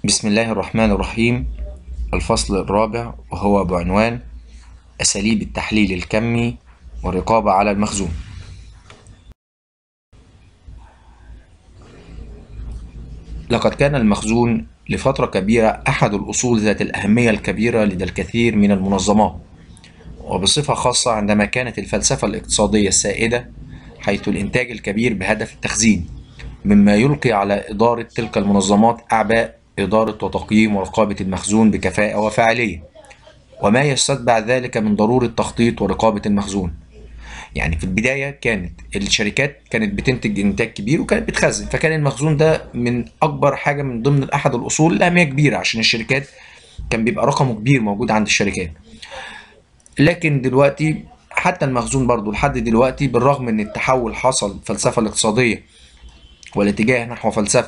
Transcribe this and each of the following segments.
بسم الله الرحمن الرحيم الفصل الرابع وهو بعنوان أساليب التحليل الكمي والرقابة على المخزون لقد كان المخزون لفترة كبيرة أحد الأصول ذات الأهمية الكبيرة لدى الكثير من المنظمات وبصفة خاصة عندما كانت الفلسفة الاقتصادية السائدة حيث الإنتاج الكبير بهدف التخزين مما يلقي على إدارة تلك المنظمات أعباء إدارة وتقييم ورقابة المخزون بكفاءة وفاعلية وما يستتبع ذلك من ضرورة تخطيط ورقابة المخزون يعني في البداية كانت الشركات كانت بتنتج إنتاج كبير وكانت بتخزن فكان المخزون ده من أكبر حاجة من ضمن أحد الأصول الأهمية كبيرة عشان الشركات كان بيبقى رقمه كبير موجود عند الشركات لكن دلوقتي حتى المخزون برضو لحد دلوقتي بالرغم ان التحول حصل الفلسفة الاقتصادية والاتجاه نحو فلسفة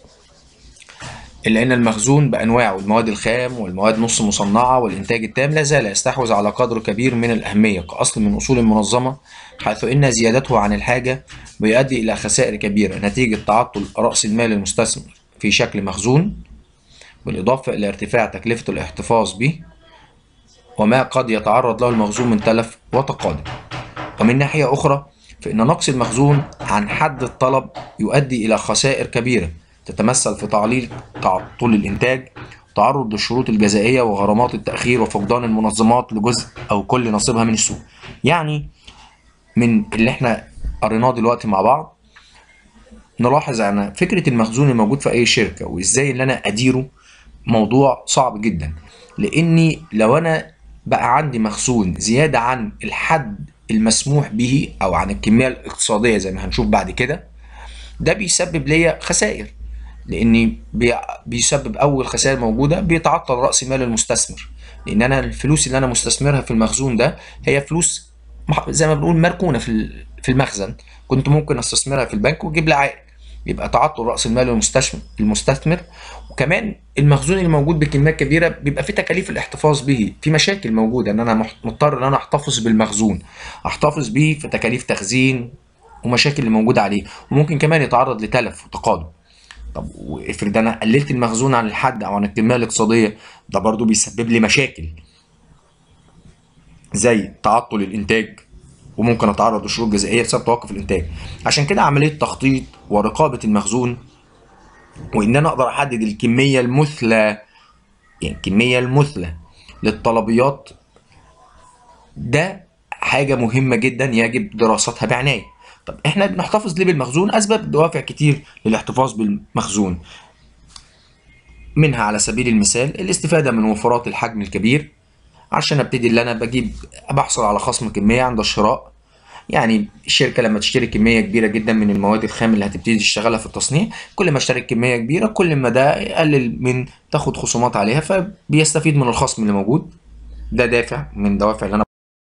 إلا أن المخزون بأنواعه المواد الخام والمواد نص مصنعة والإنتاج التام لا زال يستحوذ على قدر كبير من الأهمية كأصل من أصول المنظمة حيث إن زيادته عن الحاجة بيؤدي إلى خسائر كبيرة نتيجة تعطل رأس المال المستثمر في شكل مخزون بالإضافة إلى ارتفاع تكلفة الاحتفاظ به وما قد يتعرض له المخزون من تلف وتقادم ومن ناحية أخرى فإن نقص المخزون عن حد الطلب يؤدي إلى خسائر كبيرة تتمثل في تعليق تعطل الإنتاج تعرض للشروط الجزائية وغرامات التأخير وفقدان المنظمات لجزء أو كل نصيبها من السوق يعني من اللي احنا قريناه دلوقتي مع بعض نلاحظ أن فكرة المخزون الموجود في أي شركة وإزاي اللي أنا أديره موضوع صعب جدا لأني لو أنا بقى عندي مخزون زيادة عن الحد المسموح به أو عن الكمية الاقتصادية زي ما هنشوف بعد كده ده بيسبب ليا خسائر لاني بي- بيسبب اول خسائر موجوده بيتعطل راس مال المستثمر لان انا الفلوس اللي انا مستثمرها في المخزون ده هي فلوس مح- زي ما بنقول مركونه في ال- في المخزن كنت ممكن استثمرها في البنك وتجيب لي عائد يبقى تعطل راس المال المستثمر المستثمر وكمان المخزون اللي موجود بكميات كبيره بيبقى في تكاليف الاحتفاظ به في مشاكل موجوده ان انا مح- مضطر ان انا احتفظ بالمخزون احتفظ بيه في تكاليف تخزين ومشاكل اللي موجوده عليه وممكن كمان يتعرض لتلف وتقادم طب وافرض انا قللت المخزون عن الحد او عن الكميه الاقتصاديه ده برضو بيسبب لي مشاكل زي تعطل الانتاج وممكن اتعرض لشروط جزائيه بسبب توقف الانتاج عشان كده عمليه تخطيط ورقابه المخزون وان انا اقدر احدد الكميه المثلى يعني الكميه المثلى للطلبيات ده حاجه مهمه جدا يجب دراستها بعنايه طب احنا بنحتفظ ليه بالمخزون اسباب دوافع كتير للاحتفاظ بالمخزون منها على سبيل المثال الاستفاده من وفرات الحجم الكبير عشان ابتدي اللي انا بجيب بحصل على خصم كميه عند الشراء يعني الشركه لما تشتري كميه كبيره جدا من المواد الخام اللي هتبتدي تشتغلها في التصنيع كل ما اشترك كميه كبيره كل ما ده يقلل من تاخد خصومات عليها فبيستفيد من الخصم اللي موجود ده دافع من دوافع اللي انا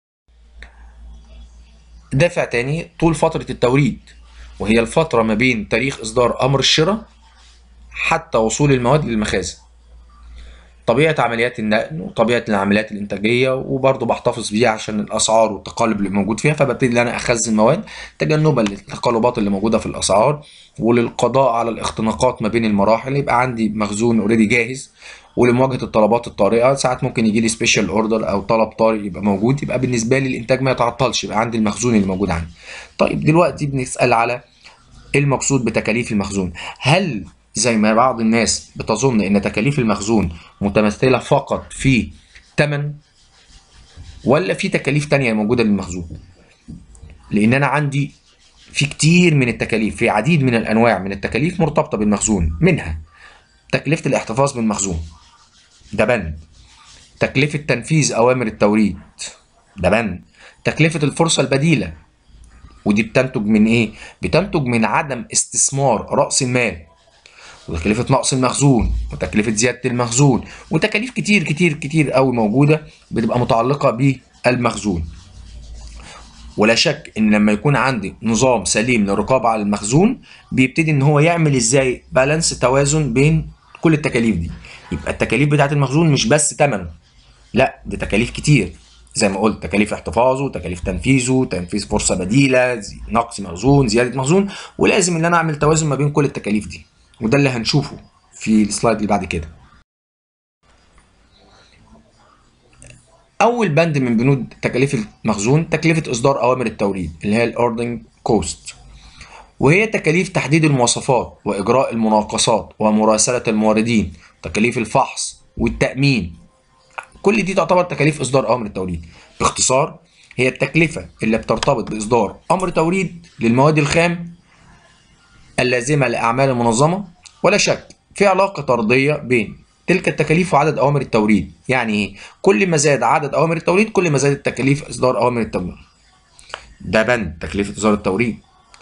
دافع تاني طول فترة التوريد وهي الفترة ما بين تاريخ إصدار أمر الشراء حتى وصول المواد للمخازن طبيعة عمليات النقل وطبيعة العمليات الإنتاجية وبرضه بحتفظ بيها عشان الأسعار والتقلب اللي موجود فيها فببتدي إن أنا أخزن مواد تجنبا للتقلبات اللي موجودة في الأسعار وللقضاء على الاختناقات ما بين المراحل يبقى عندي مخزون اوريدي جاهز ولمواجهة الطلبات الطارئة ساعات ممكن يجي لي سبيشال اوردر او طلب طارئ يبقى موجود يبقى بالنسبة لي الانتاج ما يتعطلش يبقى عندي المخزون اللي موجود عندي طيب دلوقتي بنسأل على ايه المقصود بتكاليف المخزون هل زي ما بعض الناس بتظن ان تكاليف المخزون متمثلة فقط في ثمن ولا في تكاليف تانية موجودة للمخزون لان انا عندي في كتير من التكاليف في عديد من الانواع من التكاليف مرتبطة بالمخزون منها تكلفة الاحتفاظ بالمخزون ده بند تكلفة تنفيذ أوامر التوريد ده بند تكلفة الفرصة البديلة ودي بتنتج من إيه؟ بتنتج من عدم استثمار رأس المال وتكلفة نقص المخزون وتكلفة زيادة المخزون وتكاليف كتير كتير كتير قوي موجودة بتبقى متعلقة بالمخزون ولا شك ان لما يكون عندي نظام سليم للرقابة على المخزون بيبتدي ان هو يعمل ازاي بالانس توازن بين كل التكاليف دي يبقى التكاليف بتاعت المخزون مش بس ثمنه لا دي تكاليف كتير زي ما قلت تكاليف احتفاظه تكاليف تنفيذه تنفيذ فرصه بديله زي- نقص مخزون زياده مخزون ولازم ان انا اعمل توازن ما بين كل التكاليف دي وده اللي هنشوفه في السلايد اللي بعد كده اول بند من بنود تكاليف المخزون تكلفه اصدار اوامر التوريد اللي هي الاوردنج كوست وهي تكاليف تحديد المواصفات واجراء المناقصات ومراسله الموردين تكاليف الفحص والتامين كل دي تعتبر تكاليف اصدار اوامر التوريد باختصار هي التكلفه اللي بترتبط باصدار امر توريد للمواد الخام اللازمه لاعمال المنظمه ولا شك في علاقه طرديه بين تلك التكاليف وعدد اوامر التوريد يعني ايه كل ما زاد عدد اوامر التوريد كل ما زادت تكاليف اصدار اوامر التوريد ده بند تكلفه اصدار التوريد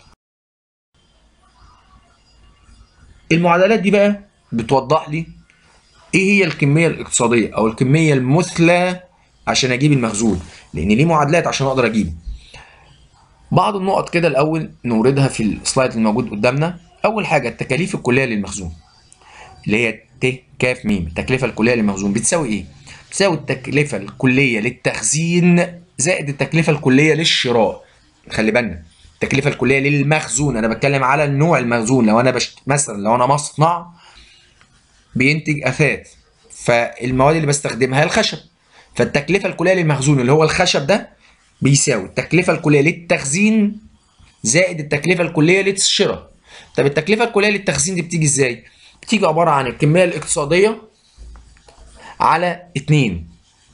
المعادلات دي بقى بتوضح لي ايه هي الكميه الاقتصاديه او الكميه المثلى عشان اجيب المخزون لان ليه معادلات عشان اقدر اجيبه بعض النقط كده الاول نوردها في السلايد الموجود قدامنا اول حاجه التكاليف الكليه للمخزون اللي هي ت ك م التكلفه الكليه للمخزون بتساوي ايه بتساوي التكلفه الكليه للتخزين زائد التكلفه الكليه للشراء خلي بالنا التكلفه الكليه للمخزون انا بتكلم على النوع المخزون لو انا بشت... مثلا لو انا مصنع بينتج اثاث فالمواد اللي بستخدمها الخشب فالتكلفه الكليه للمخزون اللي هو الخشب ده بيساوي التكلفه الكليه للتخزين زائد التكلفه الكليه للشراء طب التكلفه الكليه للتخزين دي بتيجي ازاي بتيجي عباره عن الكميه الاقتصاديه على 2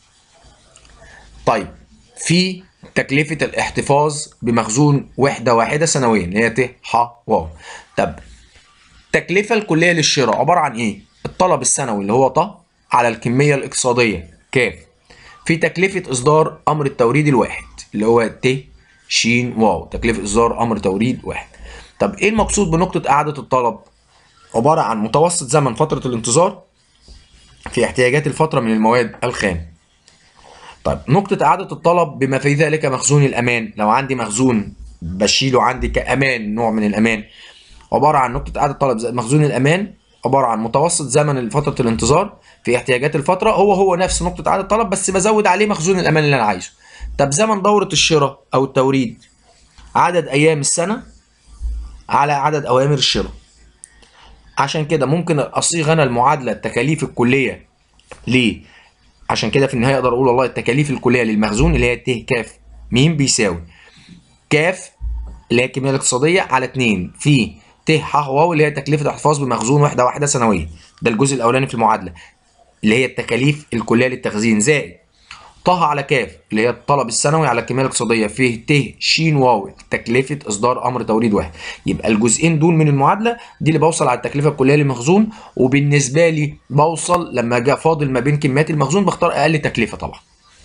طيب في تكلفة الاحتفاظ بمخزون وحدة واحدة سنويا اللي هي ت ح واو طب التكلفة الكلية للشراء عبارة عن ايه؟ الطلب السنوي اللي هو ط على الكمية الاقتصادية ك في تكلفة إصدار أمر التوريد الواحد اللي هو ت ش واو تكلفة إصدار أمر توريد واحد طب ايه المقصود بنقطة إعادة الطلب؟ عبارة عن متوسط زمن فترة الانتظار في احتياجات الفترة من المواد الخام طيب نقطة إعادة الطلب بما في ذلك مخزون الأمان لو عندي مخزون بشيله عندي كأمان نوع من الأمان عبارة عن نقطة إعادة الطلب زائد مخزون الأمان عبارة عن متوسط زمن فترة الانتظار في احتياجات الفترة هو هو نفس نقطة إعادة الطلب بس بزود عليه مخزون الأمان اللي أنا عايزه طب زمن دورة الشراء أو التوريد عدد أيام السنة على عدد أوامر الشراء عشان كده ممكن أصيغ أنا المعادلة التكاليف الكلية ليه عشان كده في النهايه اقدر اقول والله التكاليف الكليه للمخزون اللي هي ت ك م بيساوي ك اللي هي الكميه الاقتصاديه على 2 في ت ح واو اللي هي تكلفه الاحتفاظ بمخزون وحده واحده سنويا ده الجزء الاولاني في المعادله اللي هي التكاليف الكليه للتخزين زائد ط على ك اللي هي الطلب السنوي على الكميه الاقتصاديه في ت ش واو تكلفه اصدار امر توريد واحد يبقى الجزئين دول من المعادله دي اللي بوصل على التكلفه الكليه للمخزون وبالنسبه لي بوصل لما جاء فاضل ما بين كميات المخزون بختار اقل تكلفه طبعا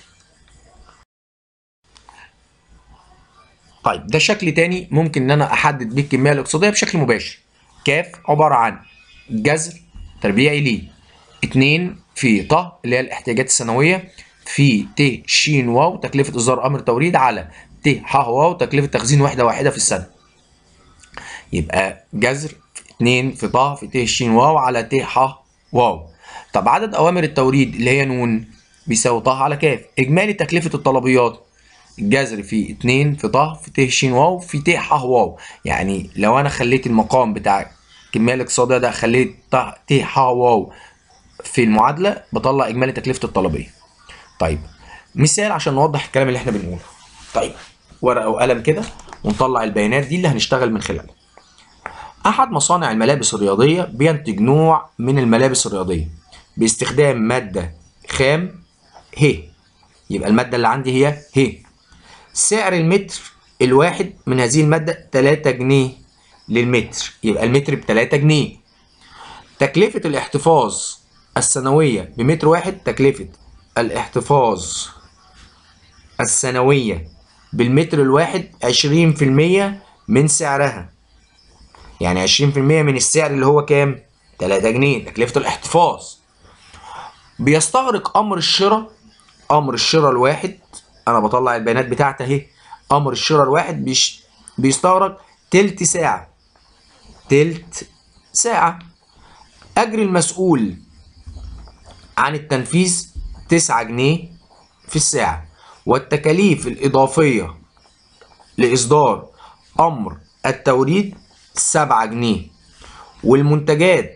طيب ده شكل تاني ممكن ان انا احدد بيه الكميه الاقتصاديه بشكل مباشر كاف عباره عن جذر تربيعي ليه 2 في ط اللي هي الاحتياجات السنويه في ت ش واو تكلفة إصدار أمر توريد على ت ح واو تكلفة تخزين وحدة واحدة في السنة. يبقى جذر 2 في ط في ت ش واو على ت ح واو. طب عدد أوامر التوريد اللي هي ن بيساوي ط على ك. إجمالي تكلفة الطلبيات الجذر في 2 في ط في ت ش واو في ت ح واو. يعني لو أنا خليت المقام بتاع الكمية الاقتصادية ده خليت ت ح واو في المعادلة بطلع إجمالي تكلفة الطلبية. طيب مثال عشان نوضح الكلام اللي احنا بنقوله طيب ورقه وقلم كده ونطلع البيانات دي اللي هنشتغل من خلالها احد مصانع الملابس الرياضيه بينتج نوع من الملابس الرياضيه باستخدام ماده خام ه يبقى الماده اللي عندي هي ه سعر المتر الواحد من هذه الماده 3 جنيه للمتر يبقى المتر ب 3 جنيه تكلفه الاحتفاظ السنويه بمتر واحد تكلفه الاحتفاظ السنوية بالمتر الواحد عشرين في المية من سعرها يعني عشرين في المية من السعر اللي هو كام؟ تلاتة جنيه تكلفة الاحتفاظ بيستغرق أمر الشراء أمر الشراء الواحد أنا بطلع البيانات بتاعتي أهي أمر الشراء الواحد بيش بيستغرق تلت ساعة تلت ساعة أجر المسؤول عن التنفيذ 9 جنيه في الساعة والتكاليف الإضافية لإصدار أمر التوريد 7 جنيه والمنتجات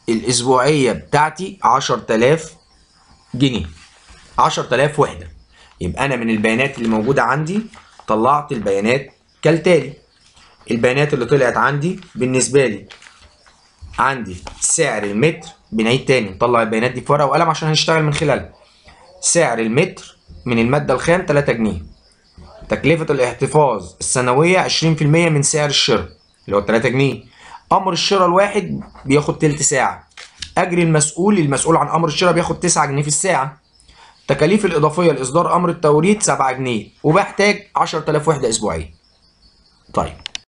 الاسبوعيه بتاعتي 10000 جنيه 10000 وحده يبقى انا من البيانات اللي موجوده عندي طلعت البيانات كالتالي البيانات اللي طلعت عندي بالنسبه لي عندي سعر المتر بنعيد تاني نطلع البيانات دي في ورقه وقلم عشان هنشتغل من خلالها سعر المتر من الماده الخام 3 جنيه تكلفه الاحتفاظ السنويه 20% من سعر الشراء اللي هو 3 جنيه امر الشراء الواحد بياخد تلت ساعه اجر المسؤول المسؤول عن امر الشراء بياخد 9 جنيه في الساعه تكاليف الاضافيه لاصدار امر التوريد 7 جنيه وبحتاج 10000 وحده اسبوعيه طيب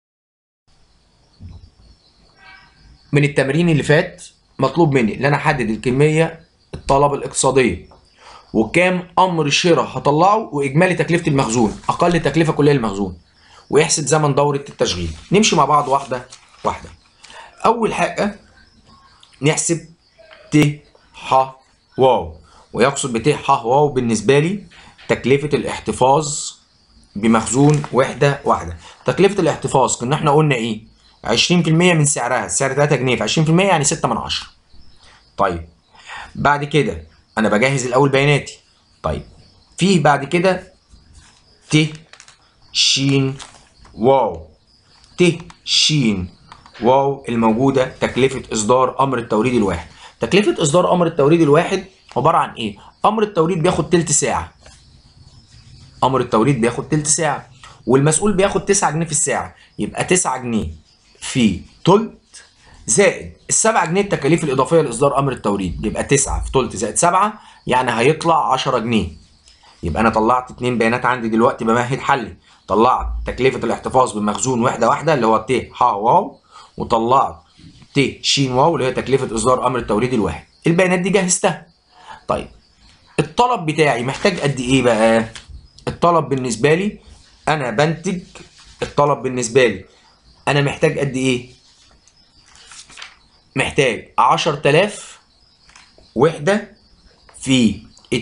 من التمرين اللي فات مطلوب مني ان انا احدد الكميه الطلب الاقتصاديه وكام امر شراء هطلعه واجمالي تكلفه المخزون اقل تكلفه كليه للمخزون ويحسب زمن دوره التشغيل نمشي مع بعض واحده واحده اول حاجه نحسب ت ح واو ويقصد بت ح واو بالنسبه لي تكلفه الاحتفاظ بمخزون وحده واحده تكلفه الاحتفاظ كنا احنا قلنا ايه 20% من سعرها السعر 3 جنيه في 20% يعني 6 من 10 طيب بعد كده انا بجهز الاول بياناتي طيب في بعد كده ت ش واو ت ش واو الموجوده تكلفه اصدار امر التوريد الواحد تكلفه اصدار امر التوريد الواحد عباره عن ايه امر التوريد بياخد تلت ساعه امر التوريد بياخد تلت ساعه والمسؤول بياخد 9 جنيه في الساعه يبقى 9 جنيه في تلت زائد ال 7 جنيه التكاليف الاضافيه لاصدار امر التوريد يبقى 9 في تلت زائد 7 يعني هيطلع 10 جنيه يبقى انا طلعت اتنين بيانات عندي دلوقتي بمهد حلي طلعت تكلفه الاحتفاظ بمخزون وحده واحده اللي هو ت ح واو وطلعت ت ش واو اللي هي تكلفه اصدار امر التوريد الواحد البيانات دي جهزتها طيب الطلب بتاعي محتاج قد ايه بقى الطلب بالنسبه لي انا بنتج الطلب بالنسبه لي انا محتاج قد ايه محتاج 10000 وحده في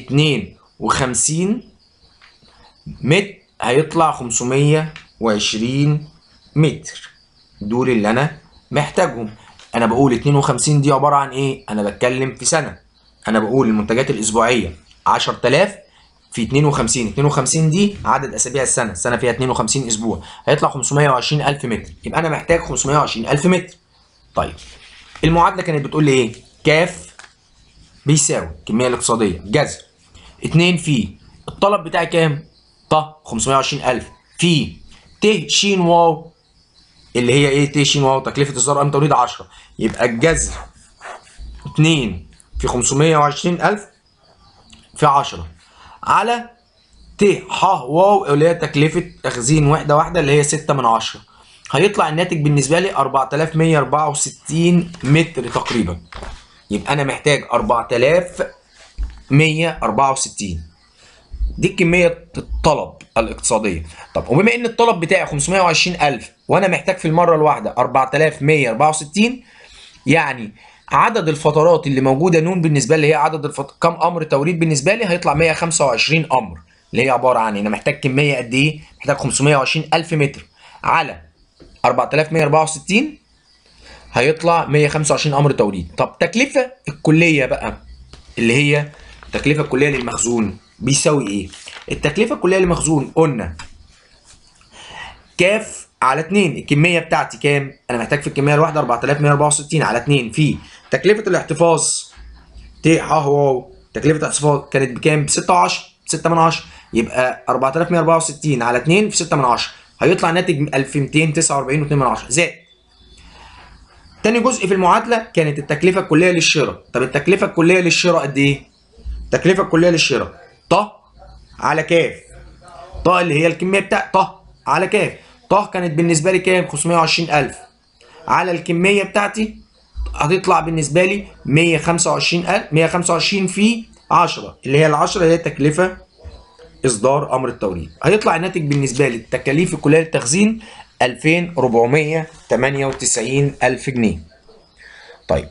52 متر هيطلع 520 متر دول اللي انا محتاجهم انا بقول 52 دي عباره عن ايه انا بتكلم في سنه انا بقول المنتجات الاسبوعيه 10000 في 52 52 دي عدد اسابيع السنه السنه فيها 52 اسبوع هيطلع 520000 متر يبقى انا محتاج 520000 متر طيب المعادله كانت بتقول لي ايه كاف بيساوي الكميه الاقتصاديه جذر 2 في الطلب بتاعي كام ط 520000 في ت ش واو اللي هي ايه ت ش واو تكلفه اصدار امر توريد 10 يبقى الجذر 2 في 520000 في 10 على ت ح واو اللي هي تكلفه تخزين وحده واحده اللي هي 6 من 10 هيطلع الناتج بالنسبه لي 4164 متر تقريبا يبقى انا محتاج 4164 دي كمية الطلب الاقتصادية طب وبما ان الطلب بتاعي 520000 وانا محتاج في المرة الواحدة 4164 يعني عدد الفترات اللي موجودة نون بالنسبة لي هي عدد الفت... كم امر توريد بالنسبة لي هيطلع 125 امر اللي هي عبارة عن انا محتاج كمية قد ايه محتاج 520000 متر على 4164 هيطلع 125 امر توريد طب تكلفة الكلية بقى اللي هي التكلفة الكلية للمخزون بيساوي ايه؟ التكلفة الكلية للمخزون قلنا كاف على 2 الكمية بتاعتي كام؟ أنا محتاج في الكمية الواحدة 4164 على 2 في تكلفة الاحتفاظ ت ح واو تكلفة الاحتفاظ كانت بكام؟ ب 6 10 6 من 10 يبقى 4164 على 2 في 6 من 10 هيطلع ناتج 2249 و2 من 10 زائد تاني جزء في المعادلة كانت التكلفة الكلية للشراء طب التكلفة الكلية للشراء قد إيه؟ التكلفة الكلية للشراء ط على كاف ط اللي هي الكمية بتاع ط على كاف ط كانت بالنسبة لي كام 520000 على الكمية بتاعتي هتطلع بالنسبة لي 125000 125 في 10 اللي هي ال 10 اللي هي تكلفة إصدار أمر التوريد هيطلع الناتج بالنسبة لي التكاليف الكلية للتخزين 2498 ألف جنيه طيب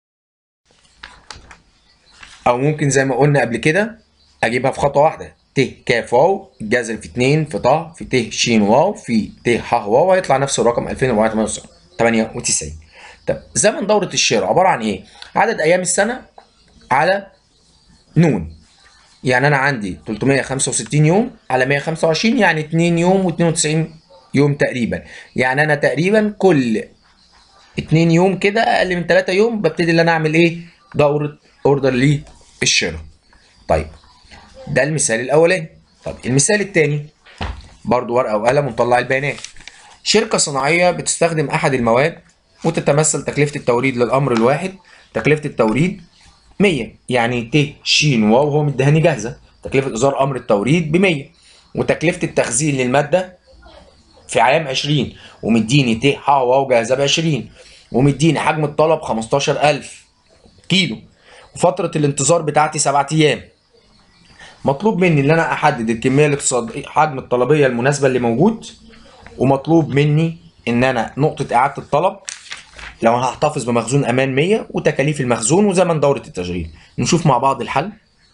أو ممكن زي ما قلنا قبل كده اجيبها في خطوه واحده ت ك واو جذر في 2 في ط في ت ش واو في ت ح واو هيطلع نفس الرقم 2498 طب زمن دورة الشراء عبارة عن ايه؟ عدد ايام السنة على نون يعني انا عندي 365 يوم على 125 يعني 2 يوم و92 يوم تقريبا يعني انا تقريبا كل 2 يوم كده اقل من 3 يوم ببتدي ان انا اعمل ايه دورة اوردر للشراء طيب ده المثال الاولاني طب المثال الثاني برضو ورقة وقلم ونطلع البيانات شركة صناعية بتستخدم أحد المواد وتتمثل تكلفة التوريد للأمر الواحد تكلفة التوريد 100 يعني ت ش واو هو مديهاني جاهزة تكلفة إصدار أمر التوريد ب 100 وتكلفة التخزين للمادة في عام 20 ومديني ت ح واو جاهزة ب 20 ومديني حجم الطلب 15000 كيلو وفترة الانتظار بتاعتي 7 أيام مطلوب مني ان انا احدد الكميه الاقتصاديه حجم الطلبيه المناسبه اللي موجود ومطلوب مني ان انا نقطه اعاده الطلب لو انا هحتفظ بمخزون امان 100 وتكاليف المخزون وزمن دوره التشغيل نشوف مع بعض الحل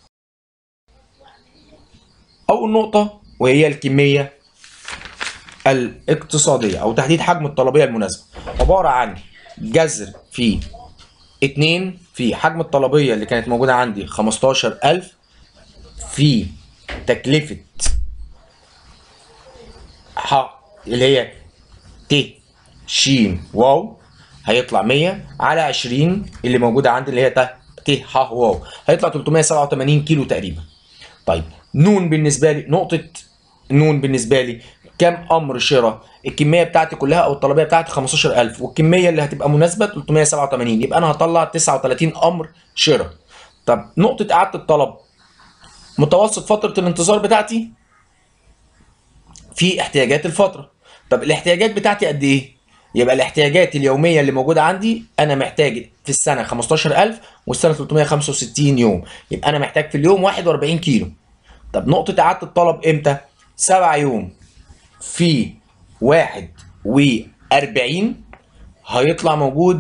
اول نقطه وهي الكميه الاقتصاديه او تحديد حجم الطلبيه المناسبه عباره عن جذر في 2 في حجم الطلبيه اللي كانت موجوده عندي 15000 في تكلفة ح اللي هي ت ش واو هيطلع 100 على 20 اللي موجودة عندي اللي هي ت ت ح واو هيطلع 387 كيلو تقريبا طيب نون بالنسبة لي نقطة نون بالنسبة لي كام أمر شراء الكمية بتاعتي كلها أو الطلبية بتاعتي 15000 والكمية اللي هتبقى مناسبة 387 يبقى أنا هطلع 39 أمر شراء طب نقطة إعادة الطلب متوسط فترة الانتظار بتاعتي في احتياجات الفترة طب الاحتياجات بتاعتي قد ايه؟ يبقى الاحتياجات اليومية اللي موجودة عندي أنا محتاج في السنة 15000 والسنة 365 يوم يبقى أنا محتاج في اليوم 41 كيلو طب نقطة إعادة الطلب إمتى؟ 7 يوم في 41 هيطلع موجود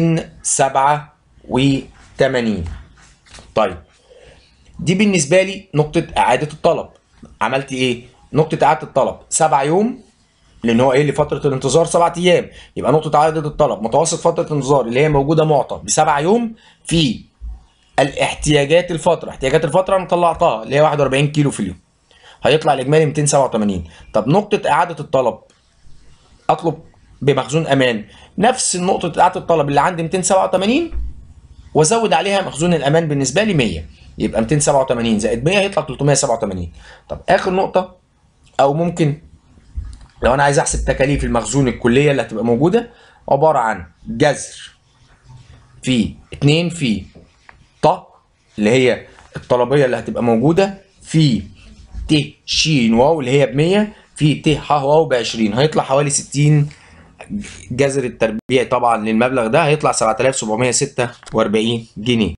287 طيب دي بالنسبة لي نقطة إعادة الطلب عملت إيه؟ نقطة إعادة الطلب سبع يوم لأن هو إيه اللي فترة الانتظار سبعة أيام يبقى نقطة إعادة الطلب متوسط فترة الانتظار اللي هي موجودة معطى بسبع يوم في الاحتياجات الفترة احتياجات الفترة أنا طلعتها اللي هي 41 كيلو في اليوم هيطلع الإجمالي 287 طب نقطة إعادة الطلب أطلب بمخزون أمان نفس نقطة إعادة الطلب اللي عندي 287 وازود عليها مخزون الامان بالنسبه لي 100 يبقى 287 زائد 100 هيطلع 387 طب اخر نقطه او ممكن لو انا عايز احسب تكاليف المخزون الكليه اللي هتبقى موجوده عباره عن جذر في 2 في ط اللي هي الطلبيه اللي هتبقى موجوده في ت ش واو اللي هي ب 100 في ت ح واو ب 20 هيطلع حوالي 60 جذر التربيع طبعا للمبلغ ده هيطلع 7746 جنيه